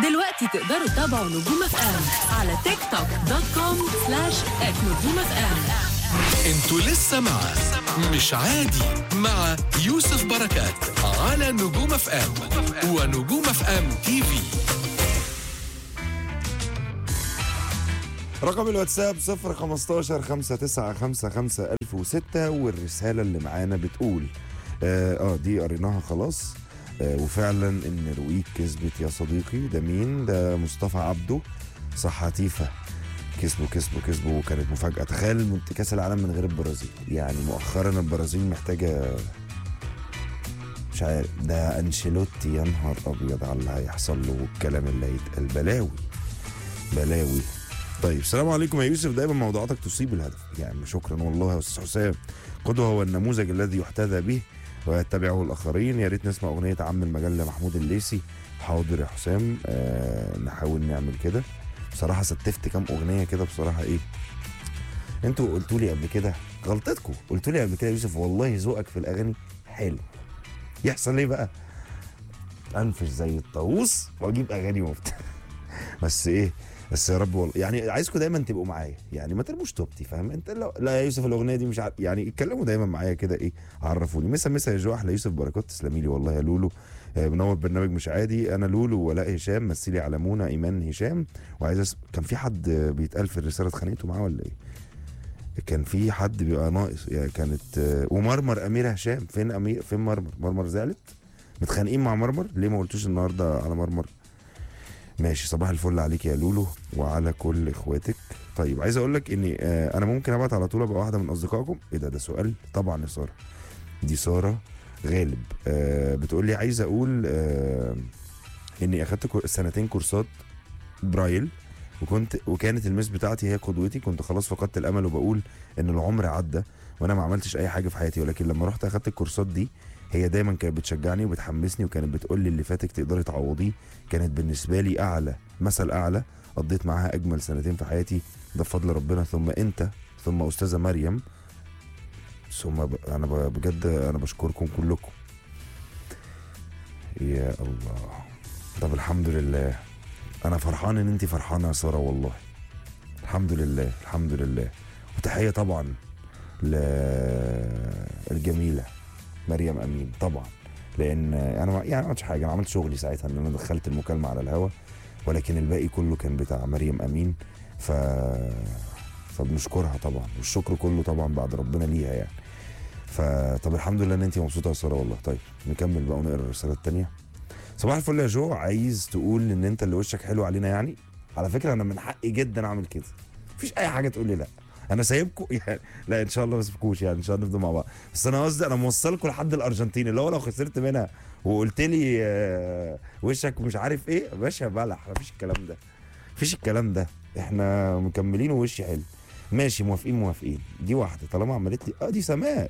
دلوقتي تقدروا تتابعوا نجوم اف ام على تيك توك دوت كوم سلاش ات نجوم اف ام انتوا لسه مع مش عادي مع يوسف بركات على نجوم اف ام ونجوم اف ام تي في رقم الواتساب 015 5955 1006 والرسالة اللي معانا بتقول اه, آه دي قريناها خلاص آه وفعلا ان رويك كسبت يا صديقي ده مين ده مصطفى عبده صح عتيفة كسبوا كسبوا كسبوا وكانت مفاجأة تخيل منت- كأس العالم من غير البرازيل يعني مؤخرا البرازيل محتاجة مش عارف ده انشيلوتي يا نهار ابيض على اللي هيحصل له والكلام اللي هيتقال بلاوي بلاوي طيب السلام عليكم يا يوسف دايما موضوعاتك تصيب الهدف يعني شكرا والله يا استاذ حسام قدوه هو النموذج الذي يحتذى به ويتبعه الاخرين يا ريت نسمع اغنيه عم المجله محمود الليسي حاضر يا حسام آه نحاول نعمل كده بصراحه ستفت كام اغنيه كده بصراحه ايه انتوا قلتوا لي قبل كده غلطتكم قلتوا لي قبل كده يا يوسف والله ذوقك في الاغاني حلو يحصل ايه بقى انفش زي الطاووس واجيب اغاني وبتاع بس ايه بس يا رب والله يعني عايزكم دايما تبقوا معايا يعني ما ترموش توبتي فاهم انت لو لا يا يوسف الاغنيه دي مش عارف يعني اتكلموا دايما معايا كده ايه عرفوني مسا مسا يا جو احلى يوسف بركات تسلمي لي والله يا لولو آه، منور برنامج مش عادي انا لولو ولاء هشام مثلي على منى ايمان هشام وعايز أس... كان في حد آه، بيتقال في الرساله اتخانقتوا معاه ولا ايه كان في حد بيبقى ناقص يعني كانت آه، ومرمر اميره هشام فين امير فين مرمر مرمر زعلت متخانقين مع مرمر ليه ما قلتوش النهارده على مرمر ماشي صباح الفل عليك يا لولو وعلى كل اخواتك طيب عايز اقول لك اني آه انا ممكن ابعت على طول ابقى واحده من اصدقائكم ايه ده ده سؤال طبعا يا ساره دي ساره غالب آه بتقول لي عايز اقول آه اني اخدت كو- سنتين كورسات برايل وكنت وكانت المس بتاعتي هي قدوتي كنت خلاص فقدت الامل وبقول ان العمر عدى وانا ما عملتش اي حاجه في حياتي ولكن لما رحت اخدت الكورسات دي هي دايما كانت بتشجعني وبتحمسني وكانت بتقول لي اللي فاتك تقدري تعوضيه كانت بالنسبه لي اعلى مثل اعلى قضيت معاها اجمل سنتين في حياتي ده بفضل ربنا ثم انت ثم استاذه مريم ثم ب... انا ب... بجد انا بشكركم كلكم يا الله طب الحمد لله انا فرحان ان انت فرحانه يا ساره والله الحمد لله الحمد لله وتحيه طبعا للجميله مريم امين طبعا لان انا ما- يعني ما عملتش حاجه انا عملت شغلي ساعتها ان انا دخلت المكالمه على الهوا ولكن الباقي كله كان بتاع مريم امين ف فبنشكرها طبعا والشكر كله طبعا بعد ربنا ليها يعني فطب الحمد لله ان انت مبسوطه يا ساره والله طيب نكمل بقى ونقرا الرساله الثانيه صباح الفل يا جو عايز تقول ان انت اللي وشك حلو علينا يعني على فكره انا من حقي جدا اعمل كده مفيش اي حاجه تقول لي لا انا سايبكم يعني لا ان شاء الله ما اسيبكوش يعني ان شاء الله نفضل مع بعض بس انا قصدي انا موصلكم لحد الارجنتين اللي هو لو خسرت منها وقلت لي آه، وشك مش عارف ايه يا باشا بلح مفيش الكلام ده مفيش الكلام ده احنا مكملين ووشي حلو ماشي موافقين موافقين دي واحده طالما عملت لي اه دي سماء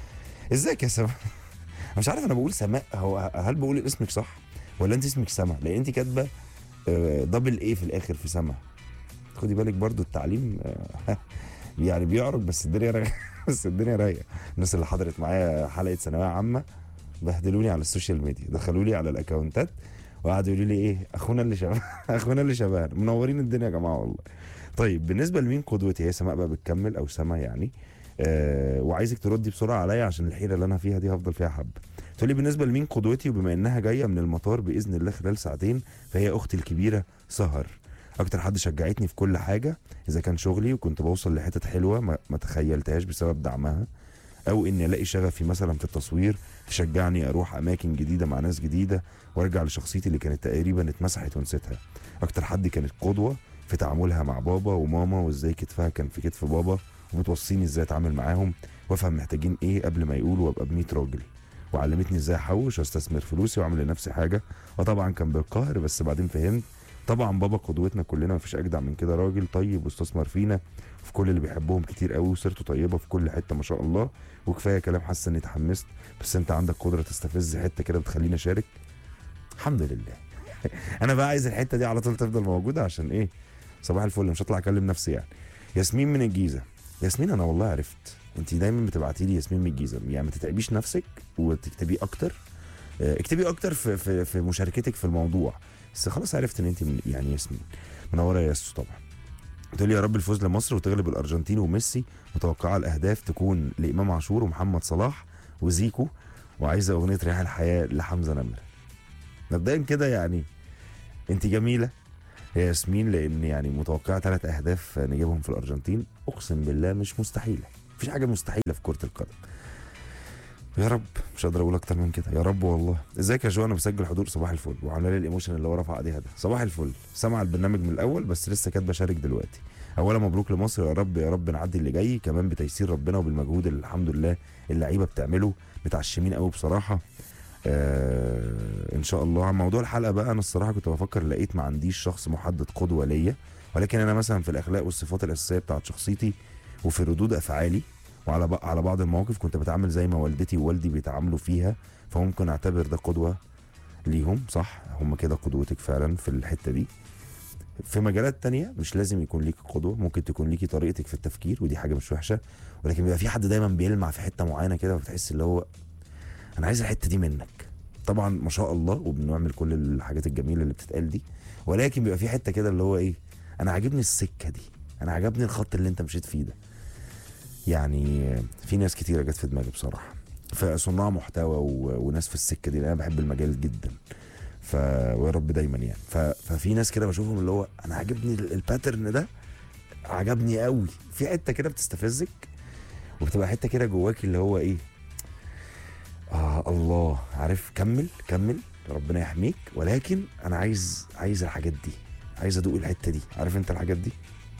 ازيك يا سماء أنا مش عارف انا بقول سماء هو هل بقول اسمك صح ولا انت اسمك سما لان انت كاتبه آه، دبل ايه في الاخر في سما خدي بالك برضو التعليم آه، يعني بيعرج بس الدنيا رايقه بس الدنيا رايقه الناس اللي حضرت معايا حلقه ثانويه عامه بهدلوني على السوشيال ميديا دخلوا لي على الاكونتات وقعدوا يقولوا لي ايه اخونا اللي شبه اخونا اللي شبهنا منورين الدنيا يا جماعه والله طيب بالنسبه لمين قدوتي هي سماء بقى بتكمل او سما يعني آه وعايزك تردي بسرعه عليا عشان الحيره اللي انا فيها دي هفضل فيها حبه تقولي بالنسبه لمين قدوتي وبما انها جايه من المطار باذن الله خلال ساعتين فهي اختي الكبيره سهر اكتر حد شجعتني في كل حاجه اذا كان شغلي وكنت بوصل لحتت حلوه ما, ما تخيلتهاش بسبب دعمها او اني الاقي شغفي مثلا في التصوير تشجعني اروح اماكن جديده مع ناس جديده وارجع لشخصيتي اللي كانت تقريبا اتمسحت ونسيتها اكتر حد كانت قدوه في تعاملها مع بابا وماما وازاي كتفها كان في كتف بابا وبتوصيني ازاي اتعامل معاهم وافهم محتاجين ايه قبل ما يقولوا وابقى ب 100 راجل وعلمتني ازاي احوش واستثمر فلوسي واعمل لنفسي حاجه وطبعا كان بالقهر بس بعدين فهمت طبعا بابا قدوتنا كلنا مفيش اجدع من كده راجل طيب واستثمر فينا في كل اللي بيحبهم كتير قوي وسيرته طيبه في كل حته ما شاء الله وكفايه كلام حاسس اني اتحمست بس انت عندك قدره تستفز حته كده بتخليني اشارك الحمد لله انا بقى عايز الحته دي على طول تفضل موجوده عشان ايه صباح الفل مش هطلع اكلم نفسي يعني ياسمين من الجيزه ياسمين انا والله عرفت انت دايما بتبعتي لي ياسمين من الجيزه يعني ما تتعبيش نفسك وتكتبي اكتر آه، اكتبي اكتر في في في مشاركتك في الموضوع بس خلاص عرفت ان انت من يعني ياسمين منوره يا ياسو طبعا تقول يا رب الفوز لمصر وتغلب الارجنتين وميسي متوقعه الاهداف تكون لامام عاشور ومحمد صلاح وزيكو وعايزه اغنيه رياح الحياه لحمزه نمره مبدئيا كده يعني انت جميله يا ياسمين لان يعني متوقعه ثلاث اهداف نجيبهم في الارجنتين اقسم بالله مش مستحيله مفيش حاجه مستحيله في كره القدم يا رب مش قادر اقول اكتر من كده يا رب والله ازيك يا جو انا بسجل حضور صباح الفل وعامله لي الايموشن اللي هو رفع ايديها ده صباح الفل سامع البرنامج من الاول بس لسه كاتبه شارك دلوقتي اولا مبروك لمصر يا رب يا رب نعدي اللي جاي كمان بتيسير ربنا وبالمجهود اللي الحمد لله اللعيبه بتعمله متعشمين قوي بصراحه آه ان شاء الله عن موضوع الحلقه بقى انا الصراحه كنت بفكر لقيت ما عنديش شخص محدد قدوه ليا ولكن انا مثلا في الاخلاق والصفات الاساسيه بتاعت شخصيتي وفي ردود افعالي وعلى ب... على بعض المواقف كنت بتعامل زي ما والدتي ووالدي بيتعاملوا فيها فممكن اعتبر ده قدوه ليهم صح هم كده قدوتك فعلا في الحته دي في مجالات تانية مش لازم يكون ليك قدوة ممكن تكون ليكي طريقتك في التفكير ودي حاجة مش وحشة ولكن بيبقى في حد دايما بيلمع في حتة معينة كده وبتحس اللي هو أنا عايز الحتة دي منك طبعا ما شاء الله وبنعمل كل الحاجات الجميلة اللي بتتقال دي ولكن بيبقى في حتة كده اللي هو إيه أنا عاجبني السكة دي أنا عجبني الخط اللي أنت مشيت فيه ده يعني في ناس كتيرة جت في دماغي بصراحة فصناع محتوى و... وناس في السكة دي لأن أنا بحب المجال جدا ف ويا رب دايما يعني ف... ففي ناس كده بشوفهم اللي هو انا عاجبني ال- الباترن ده عجبني قوي في حته كده بتستفزك وبتبقى حته كده جواك اللي هو ايه اه الله عارف كمل كمل ربنا يحميك ولكن انا عايز عايز الحاجات دي عايز ادوق الحته دي عارف انت الحاجات دي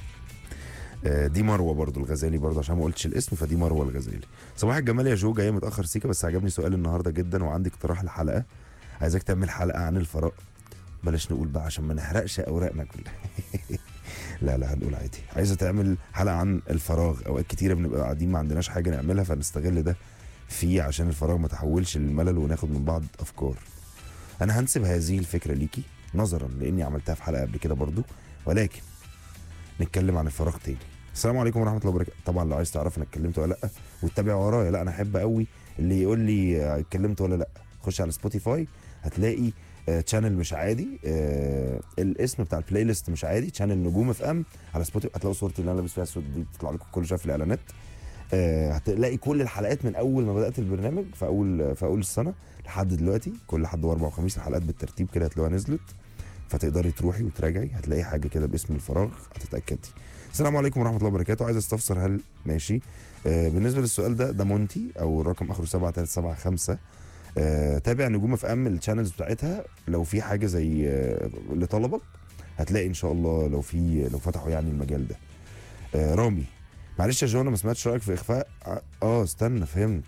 آه، دي مروه برضو الغزالي برضو عشان ما قلتش الاسم فدي مروه الغزالي صباح الجمال يا جو جايه متاخر سيكا بس عجبني سؤال النهارده جدا وعندي اقتراح لحلقه عايزك تعمل حلقه عن الفراغ بلاش نقول بقى عشان ما نحرقش اوراقنا كلها لا لا هنقول عادي عايزه تعمل حلقه عن الفراغ اوقات كتيره بنبقى قاعدين ما عندناش حاجه نعملها فنستغل ده فيه عشان الفراغ ما تحولش للملل وناخد من بعض افكار انا هنسب هذه الفكره ليكي نظرا لاني عملتها في حلقه قبل كده برضو ولكن نتكلم عن الفراغ تاني السلام عليكم ورحمه الله وبركاته طبعا لو عايز تعرف انا اتكلمت ولا لا وتتابع ورايا لا انا احب قوي اللي يقول لي آه، اتكلمت ولا لا خش على سبوتيفاي هتلاقي تشانل مش عادي آه الاسم بتاع البلاي ليست مش عادي تشانل نجوم اف ام على سبوتيفاي هتلاقوا صورتي اللي انا لابس فيها السود دي بتطلع لكم كل شويه في الاعلانات آه هتلاقي كل الحلقات من اول ما بدات البرنامج في اول في اول السنه لحد دلوقتي كل حد واربع وخميس الحلقات بالترتيب كده هتلاقوها نزلت فتقدري تروحي وتراجعي هتلاقي حاجه كده باسم الفراغ هتتاكدي السلام عليكم ورحمه الله وبركاته عايز استفسر هل ماشي آه بالنسبه للسؤال ده ده مونتي او الرقم اخره 7375 آه تابع نجوم اف ام الشانلز بتاعتها لو في حاجه زي آه لطلبك هتلاقي ان شاء الله لو في لو فتحوا يعني المجال ده آه رامي معلش يا جو انا ما سمعتش رايك في اخفاء ع- اه استنى فهمت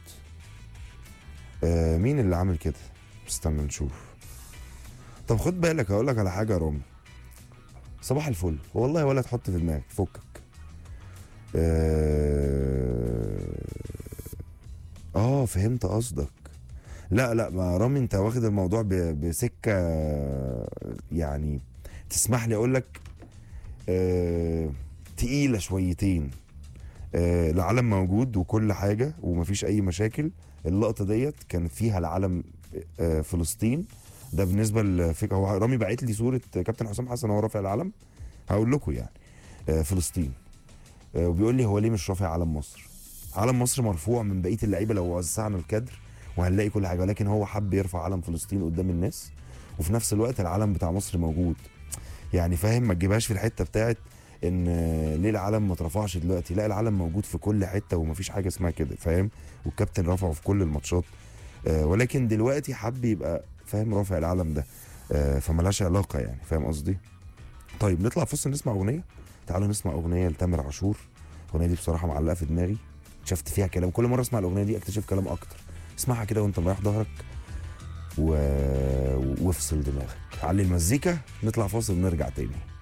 آه مين اللي عامل كده استنى نشوف طب خد بالك هقول لك على حاجه يا رامي صباح الفل والله ولا تحط في دماغك فكك اه, آه فهمت قصدك لا لا ما رامي انت واخد الموضوع ب- بسكه يعني تسمح لي اقول لك آه تقيله شويتين آه العلم موجود وكل حاجه ومفيش اي مشاكل اللقطه ديت كان فيها العلم آه فلسطين ده بالنسبه لفكره هو رامي باعت لي صوره كابتن حسام حسن وهو رافع العلم هقول لكم يعني آه فلسطين آه وبيقول لي هو ليه مش رافع علم مصر علم مصر مرفوع من بقيه اللعيبه لو وزعنا الكادر وهنلاقي كل حاجه ولكن هو حب يرفع علم فلسطين قدام الناس وفي نفس الوقت العلم بتاع مصر موجود يعني فاهم ما تجيبهاش في الحته بتاعت ان آه، ليه العلم ما اترفعش دلوقتي لا العلم موجود في كل حته ومفيش حاجه اسمها كده فاهم والكابتن رفعه في كل الماتشات آه، ولكن دلوقتي حب يبقى فاهم رافع العلم ده آه، فملهاش علاقه يعني فاهم قصدي طيب نطلع فصل نسمع اغنيه تعالوا نسمع اغنيه لتامر عاشور الاغنيه دي بصراحه معلقه في دماغي شفت فيها كلام كل مره اسمع الاغنيه دي اكتشف كلام اكتر اسمعها كده وانت مريح ظهرك و... وافصل دماغك علي المزيكا نطلع فاصل ونرجع تاني